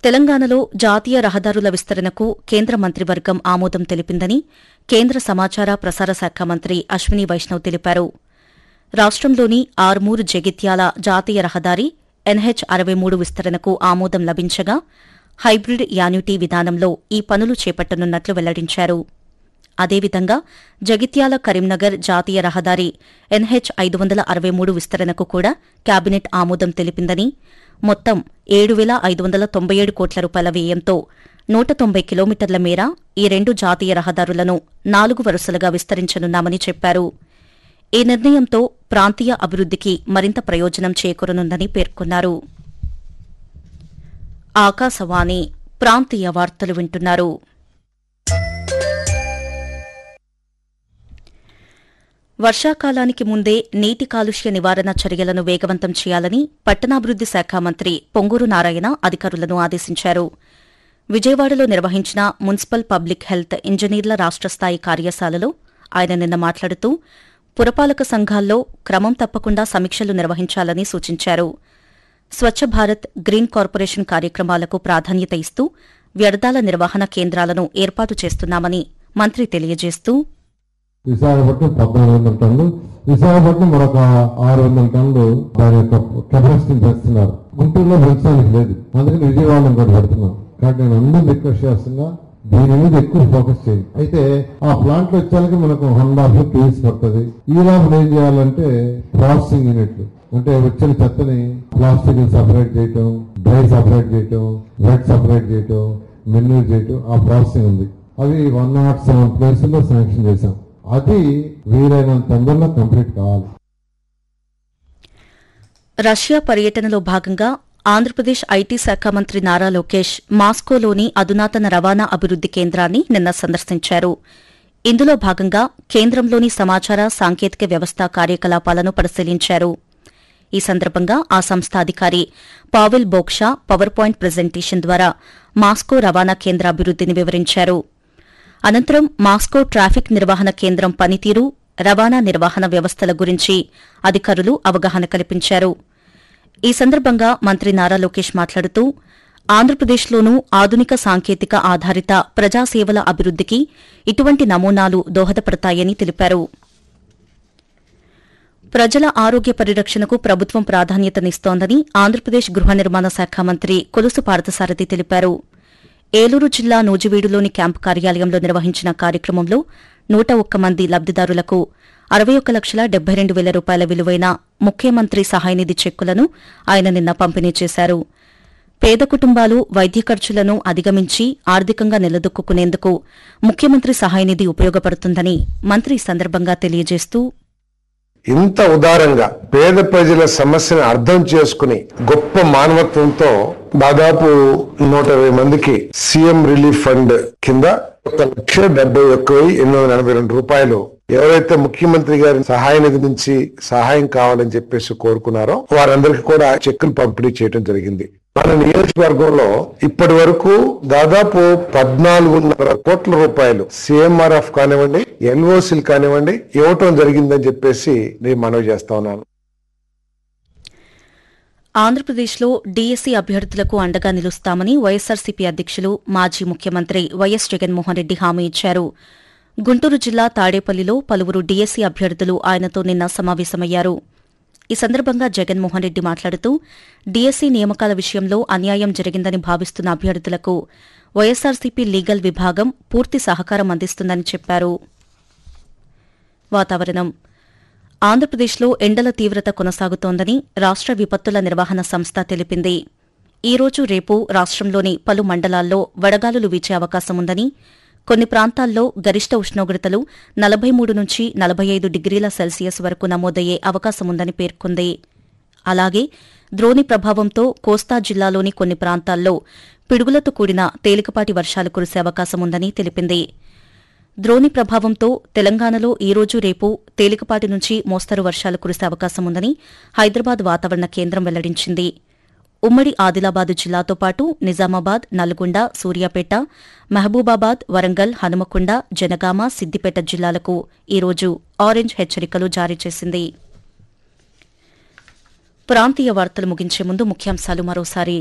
తెలంగాణలో జాతీయ రహదారుల విస్తరణకు కేంద్ర మంత్రివర్గం ఆమోదం తెలిపిందని కేంద్ర సమాచార ప్రసార శాఖ మంత్రి అశ్విని వైష్ణవ్ తెలిపారు రాష్ట్రంలోని ఆర్మూర్ జగిత్యాల జాతీయ రహదారి ఎన్హెచ్ అరవై మూడు విస్తరణకు ఆమోదం లభించగా హైబ్రిడ్ యాన్యుటీ విధానంలో ఈ పనులు చేపట్టనున్నట్లు వెల్లడించారు అదేవిధంగా జగిత్యాల కరీంనగర్ జాతీయ రహదారి ఎన్హెచ్ ఐదు వందల అరవై మూడు విస్తరణకు కూడా కేబినెట్ ఆమోదం తెలిపిందని మొత్తం ఏడు వేల ఐదు వందల తొంభై ఏడు కోట్ల రూపాయల వ్యయంతో నూట తొంభై కిలోమీటర్ల మేర ఈ రెండు జాతీయ రహదారులను నాలుగు వరుసలుగా విస్తరించనున్నామని చెప్పారు ఈ నిర్ణయంతో ప్రాంతీయ అభివృద్దికి మరింత ప్రయోజనం చేకూరనుందని పేర్కొన్నారు ఆకాశవాణి ప్రాంతీయ వార్తలు వింటున్నారు వర్షాకాలానికి ముందే నీటి కాలుష్య నివారణ చర్యలను వేగవంతం చేయాలని పట్టణాభివృద్ది శాఖ మంత్రి పొంగూరు నారాయణ అధికారులను ఆదేశించారు విజయవాడలో నిర్వహించిన మున్సిపల్ పబ్లిక్ హెల్త్ ఇంజనీర్ల రాష్ట్ర స్థాయి కార్యశాలలో ఆయన నిన్న మాట్లాడుతూ పురపాలక సంఘాల్లో క్రమం తప్పకుండా సమీక్షలు నిర్వహించాలని సూచించారు స్వచ్ఛ భారత్ గ్రీన్ కార్పొరేషన్ కార్యక్రమాలకు ప్రాధాన్యత ఇస్తూ వ్యర్థాల నిర్వహణ కేంద్రాలను ఏర్పాటు చేస్తున్నామని మంత్రి తెలియజేస్తూ విశాఖపట్నం పద్నాలుగు వందల టన్నులు విశాఖపట్నం మరొక ఆరు వందల టన్నులు దాని యొక్క కెపాసిటీ పెంచుతున్నారు గుంటూరులో పెంచడానికి లేదు అందుకని విజయవాడలో కూడా పెడుతున్నాం కాబట్టి నేను అందరిని రిక్వెస్ట్ చేస్తున్నా దీని మీద ఎక్కువ ఫోకస్ చేయండి అయితే ఆ ప్లాంట్ వచ్చాక మనకు వన్ హాఫ్ టూ ఇయర్స్ పడుతుంది ఈ లోపల ఏం చేయాలంటే ప్రాసెసింగ్ యూనిట్లు అంటే వచ్చిన చెత్తని ప్లాస్టిక్ సపరేట్ చేయటం డ్రై సపరేట్ చేయటం వెట్ సపరేట్ చేయటం మెన్యూర్ చేయటం ఆ ప్రాసెసింగ్ ఉంది అవి వన్ నాట్ సెవెన్ ప్లేసుల్లో శాంక్షన్ చేశాం అది వీలైనంత తొందరలో కంప్లీట్ కావాలి రష్యా పర్యటనలో భాగంగా ఆంధ్రప్రదేశ్ ఐటీ శాఖ మంత్రి నారా లోకేష్ మాస్కోలోని అధునాతన రవాణా అభివృద్ది కేంద్రాన్ని నిన్న సందర్శించారు ఇందులో భాగంగా కేంద్రంలోని సమాచార సాంకేతిక వ్యవస్థ కార్యకలాపాలను పరిశీలించారు ఈ సందర్భంగా ఆ సంస్థ అధికారి Pavel Boksha power point presentation ద్వారా మాస్కో రవాణా కేంద్ర అభివృద్దిని వివరించారు అనంతరం మాస్కో ట్రాఫిక్ నిర్వహణ కేంద్రం పనితీరు రవాణా నిర్వహణ వ్యవస్థల గురించి అధికారులు అవగాహన కల్పించారు ఈ సందర్భంగా మంత్రి నారా లోకేష్ మాట్లాడుతూ ఆంధ్రప్రదేశ్లోనూ ఆధునిక సాంకేతిక ఆధారిత ప్రజాసేవల అభివృద్దికి ఇటువంటి నమూనాలు దోహదపడతాయని తెలిపారు ప్రజల ఆరోగ్య పరిరక్షణకు ప్రభుత్వం ప్రాధాన్యతనిస్తోందని ఆంధ్రప్రదేశ్ గృహ నిర్మాణ శాఖ మంత్రి కొలుసు పార్థసారథి తెలిపారు ఏలూరు జిల్లా నూజివీడులోని క్యాంపు కార్యాలయంలో నిర్వహించిన కార్యక్రమంలో నూట ఒక్క మంది లబ్దిదారులకు అరవై ఒక్క లక్షల డెబ్బై రెండు వేల రూపాయల విలువైన ముఖ్యమంత్రి సహాయనిధి చెక్కులను ఆయన నిన్న పంపిణీ చేశారు పేద కుటుంబాలు వైద్య ఖర్చులను అధిగమించి ఆర్థికంగా నిలదొక్కునేందుకు ముఖ్యమంత్రి సహాయనిధి ఉపయోగపడుతుందని మంత్రి ఈ సందర్భంగా తెలియజేస్తూ ఇంత ఉదారంగా పేద ప్రజల సమస్యను అర్థం చేసుకుని గొప్ప మానవత్వంతో దాదాపు నూట ఇరవై మందికి సీఎం రిలీఫ్ ఫండ్ కింద ఒక లక్ష డెబ్బై ఒక్క వెయ్యి ఎనిమిది వందల ఎనభై రెండు రూపాయలు ఎవరైతే ముఖ్యమంత్రి గారి సహాయ నిధి నుంచి సహాయం కావాలని చెప్పేసి కోరుకున్నారో వారందరికీ కూడా చెక్కులు పంపిణీ చేయడం జరిగింది మన నియోజకవర్గంలో ఇప్పటి వరకు దాదాపు పద్నాలుగున్నర కోట్ల రూపాయలు సిఎంఆర్ఎఫ్ కానివ్వండి ఎన్ఓసీలు కానివ్వండి ఇవ్వటం జరిగిందని చెప్పేసి నేను మనవి చేస్తా ఉన్నాను ఆంధ్రప్రదేశ్లో డీఎస్సీ అభ్యర్థులకు అండగా నిలుస్తామని వైఎస్సార్సీపీ అధ్యక్షులు మాజీ ముఖ్యమంత్రి వైఎస్ జగన్మోహన్ రెడ్డి హామీ ఇచ్చారు గుంటూరు జిల్లా తాడేపల్లిలో పలువురు డీఎస్సీ అభ్యర్థులు ఆయనతో నిన్న సమావేశమయ్యారు ఈ సందర్భంగా జగన్మోహన్ రెడ్డి మాట్లాడుతూ డీఎస్సీ నియామకాల విషయంలో అన్యాయం జరిగిందని భావిస్తున్న అభ్యర్థులకు వైఎస్సార్సీపీ లీగల్ విభాగం పూర్తి సహకారం అందిస్తుందని చెప్పారు వాతావరణం ఆంధ్రప్రదేశ్లో ఎండల తీవ్రత కొనసాగుతోందని రాష్ట్ర విపత్తుల నిర్వహణ సంస్థ తెలిపింది ఈ రోజు రేపు రాష్ట్రంలోని పలు మండలాల్లో వడగాలులు వీచే అవకాశం ఉందని కొన్ని ప్రాంతాల్లో గరిష్ట ఉష్ణోగ్రతలు నలభై మూడు నుంచి నలభై ఐదు డిగ్రీల సెల్సియస్ వరకు నమోదయ్యే అవకాశముందని పేర్కొంది అలాగే ద్రోణి ప్రభావంతో కోస్తా జిల్లాలోని కొన్ని ప్రాంతాల్లో పిడుగులతో కూడిన తేలికపాటి వర్షాలు కురిసే అవకాశముందని తెలిపింది ద్రోణి ప్రభావంతో తెలంగాణలో ఈ రోజు రేపు తేలికపాటి నుంచి మోస్తరు వర్షాలు కురిసే అవకాశముందని హైదరాబాద్ వాతావరణ కేంద్రం వెల్లడించింది ఉమ్మడి ఆదిలాబాద్ జిల్లాతో పాటు నిజామాబాద్ నల్గొండ సూర్యాపేట మహబూబాబాద్ వరంగల్ హనుమకొండ జనగామ సిద్దిపేట జిల్లాలకు ఈ రోజు ఆరెంజ్ హెచ్చరికలు జారీ చేసింది ప్రాంతీయ వార్తలు ముగించే ముందు ముఖ్యాంశాలు మరోసారి